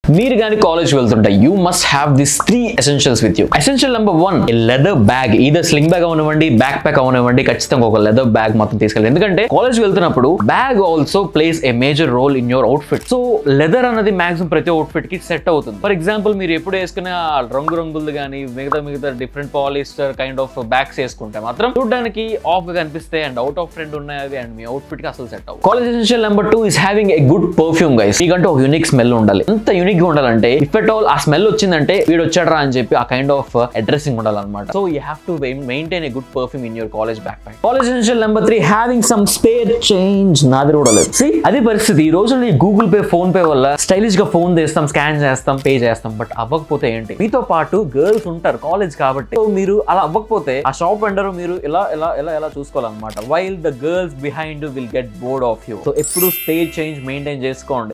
మీరు కానీ కాలేజ్ వెళ్తుంటే you must have this three essentials with you essential number one leather bag either sling bag అవనివ్వండి backpack అవనివ్వండి ఖచ్చితంగా ఒక లెదర్ బ్యాగ్ మొత్తం తీసుకెళ్ళి ఎందుకంటే కాలేజ్ వెళ్తున్నప్పుడు bag also place a major role in your outfit so leather అనేది maximum ప్రతి అవుట్ఫిట్ కి సెట్ అవుతుంది ఫర్ ఎగ్జాంపుల్ మీరు ఎప్పుడు వేసుకునే ఆ రంగు రంగులు కానీ మిగతా మిగతా different polyester kind of bags వేసుకుంటే మాత్రం చూడడానికి ఆఫ్ గా కనిపిస్తే అండ్ అవుట్ ఆఫ్ ట్రెండ్ ఉన్నాయి అవి అండ్ మీ అవుట్ఫిట్ కి అసలు సెట్ అవ్వు college essential number two is having a good perfume guys మీకంటే ఒక యూనిక్ స్మెల్ ఉండాలి ఎంత యూనిక్ గా ఉండాలంటే ఇఫ్ ఎట్ ఆల్ ఆ స్మెల్ వచ్చిందంటే వీడు వచ్చాడరా అని చెప్పి ఆ కైండ్ ఆఫ్ అడ్రసింగ్ ఉండాలన్నమాట so you have to maintain a good perfume in your college backpack college essential number three having some spare change నాది కూడా లేదు See, అది పరిస్థితి ఈ రోజు ఈ గూగుల్ పే ఫోన్ పే వల్ల స్టైలిష్ గా ఫోన్ తీస్తాం స్కాన్ చేస్తాం పే చేస్తాం బట్ అవ్వకపోతే ఏంటి మీతో పాటు గర్ల్స్ ఉంటారు కాలేజ్ కాబట్టి సో మీరు అలా అవ్వకపోతే ఆ షాప్ వెండర్ మీరు ఇలా ఇలా ఇలా ఇలా చూసుకోవాలన్నమాట while the girls behind will get bored of you so ఎప్పుడు స్పేర్ చేంజ్ మెయింటైన్ చేసుకోండి